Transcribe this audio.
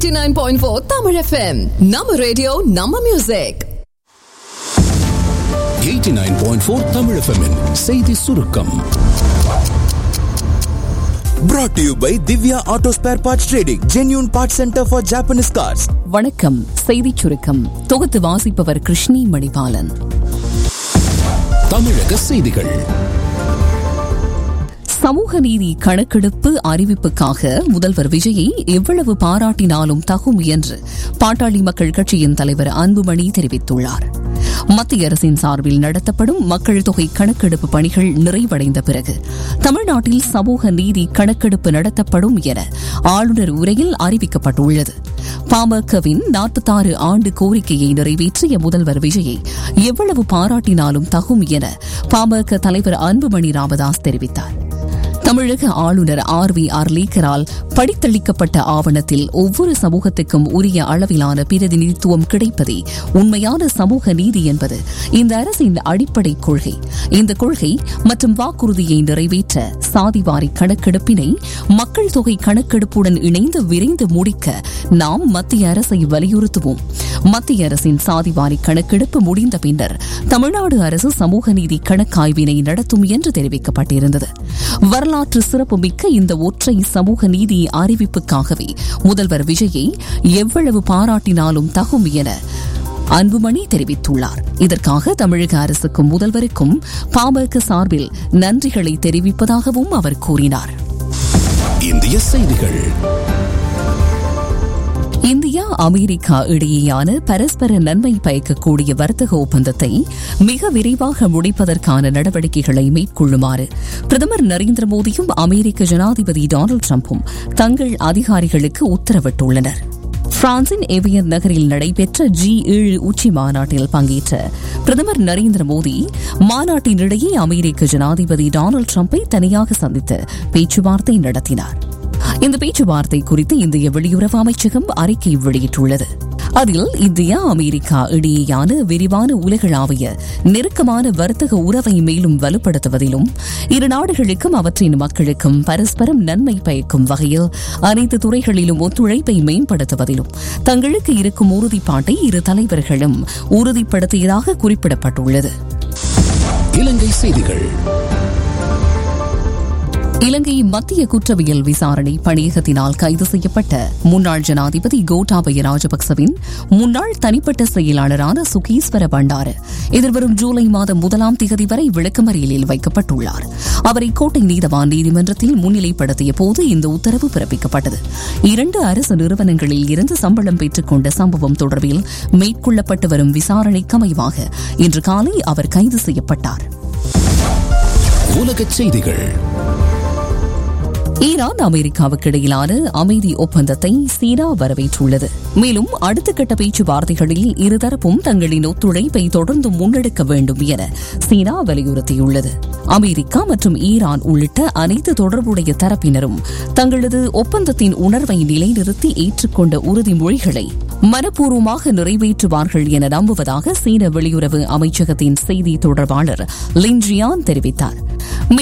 89.4 Tamil FM நம்ம radio நம்ம music 89.4 Tamil FM -இன் செய்தி சுருக்கம் Brought to you by Divya Auto Spare Parts Trading, genuine parts center for Japanese cars. வணக்கம் செய்திச் சுருக்கம் தொகுத்து வாசிப்பவர் கிருஷ்ணி மணிபாலன் தமிழக செய்திகள் சமூக நீதி கணக்கெடுப்பு அறிவிப்புக்காக முதல்வர் விஜயை எவ்வளவு பாராட்டினாலும் தகும் என்று பாட்டாளி மக்கள் கட்சியின் தலைவர் அன்புமணி தெரிவித்துள்ளார் மத்திய அரசின் சார்பில் நடத்தப்படும் மக்கள் தொகை கணக்கெடுப்பு பணிகள் நிறைவடைந்த பிறகு தமிழ்நாட்டில் சமூக நீதி கணக்கெடுப்பு நடத்தப்படும் என ஆளுநர் உரையில் அறிவிக்கப்பட்டுள்ளது பாமகவின் நாற்பத்தாறு ஆண்டு கோரிக்கையை நிறைவேற்றிய முதல்வர் விஜயை எவ்வளவு பாராட்டினாலும் தகும் என பாமக தலைவர் அன்புமணி ராமதாஸ் தெரிவித்தார் தமிழக ஆளுநர் ஆர் வி ஆர் லீக்கரால் படித்தளிக்கப்பட்ட ஆவணத்தில் ஒவ்வொரு சமூகத்துக்கும் உரிய அளவிலான பிரதிநிதித்துவம் கிடைப்பதே உண்மையான சமூக நீதி என்பது இந்த அரசின் அடிப்படை கொள்கை இந்த கொள்கை மற்றும் வாக்குறுதியை நிறைவேற்ற சாதிவாரி கணக்கெடுப்பினை மக்கள் தொகை கணக்கெடுப்புடன் இணைந்து விரைந்து முடிக்க நாம் மத்திய அரசை வலியுறுத்துவோம் மத்திய அரசின் சாதிவாரி கணக்கெடுப்பு முடிந்த பின்னர் தமிழ்நாடு அரசு சமூக நீதி கணக்காய்வினை நடத்தும் என்று தெரிவிக்கப்பட்டிருந்தது வரலாற்று சிறப்புமிக்க இந்த ஒற்றை சமூக நீதி அறிவிப்புக்காகவே முதல்வர் விஜயை எவ்வளவு பாராட்டினாலும் தகும் என அன்புமணி தெரிவித்துள்ளார் இதற்காக தமிழக அரசுக்கும் முதல்வருக்கும் பாமக சார்பில் நன்றிகளை தெரிவிப்பதாகவும் அவர் கூறினார் இந்திய செய்திகள் இந்தியா அமெரிக்கா இடையேயான பரஸ்பர நன்மை பயக்கக்கூடிய வர்த்தக ஒப்பந்தத்தை மிக விரைவாக முடிப்பதற்கான நடவடிக்கைகளை மேற்கொள்ளுமாறு பிரதமர் நரேந்திர மோடியும் அமெரிக்க ஜனாதிபதி டொனால்டு டிரம்பும் தங்கள் அதிகாரிகளுக்கு உத்தரவிட்டுள்ளனர் பிரான்சின் எவியன் நகரில் நடைபெற்ற ஜி ஏழு உச்சி மாநாட்டில் பங்கேற்ற பிரதமர் நரேந்திர மோடி மாநாட்டினிடையே அமெரிக்க ஜனாதிபதி டொனால்டு டிரம்பை தனியாக சந்தித்து பேச்சுவார்த்தை நடத்தினார் இந்த பேச்சுவார்த்தை குறித்து இந்திய வெளியுறவு அமைச்சகம் அறிக்கை வெளியிட்டுள்ளது அதில் இந்தியா அமெரிக்கா இடையேயான விரிவான உலகளாவிய நெருக்கமான வர்த்தக உறவை மேலும் வலுப்படுத்துவதிலும் இரு நாடுகளுக்கும் அவற்றின் மக்களுக்கும் பரஸ்பரம் நன்மை பயக்கும் வகையில் அனைத்து துறைகளிலும் ஒத்துழைப்பை மேம்படுத்துவதிலும் தங்களுக்கு இருக்கும் உறுதிப்பாட்டை இரு தலைவர்களும் உறுதிப்படுத்தியதாக குறிப்பிடப்பட்டுள்ளது இலங்கை செய்திகள் இலங்கை மத்திய குற்றவியல் விசாரணை பணியகத்தினால் கைது செய்யப்பட்ட முன்னாள் ஜனாதிபதி கோட்டாபய ராஜபக்சவின் முன்னாள் தனிப்பட்ட செயலாளரான சுகீஸ்வர பண்டார எதிர்வரும் ஜூலை மாதம் முதலாம் திகதி வரை விளக்கமறியலில் வைக்கப்பட்டுள்ளார் அவரை கோட்டை நீதவான் நீதிமன்றத்தில் முன்னிலைப்படுத்திய போது இந்த உத்தரவு பிறப்பிக்கப்பட்டது இரண்டு அரசு நிறுவனங்களில் இருந்து சம்பளம் பெற்றுக் கொண்ட சம்பவம் தொடர்பில் மேற்கொள்ளப்பட்டு வரும் விசாரணைக்கு அமைவாக இன்று காலை அவர் கைது செய்யப்பட்டார் உலகச் செய்திகள் ஈரான் அமெரிக்காவுக்கு இடையிலான அமைதி ஒப்பந்தத்தை சீனா வரவேற்றுள்ளது மேலும் அடுத்த கட்ட பேச்சுவார்த்தைகளில் இருதரப்பும் தங்களின் ஒத்துழைப்பை தொடர்ந்து முன்னெடுக்க வேண்டும் என சீனா வலியுறுத்தியுள்ளது அமெரிக்கா மற்றும் ஈரான் உள்ளிட்ட அனைத்து தொடர்புடைய தரப்பினரும் தங்களது ஒப்பந்தத்தின் உணர்வை நிலைநிறுத்தி ஏற்றுக்கொண்ட உறுதிமொழிகளை மனப்பூர்வமாக நிறைவேற்றுவார்கள் என நம்புவதாக சீன வெளியுறவு அமைச்சகத்தின் செய்தி தொடர்பாளர் லின்ஜியான் தெரிவித்தார்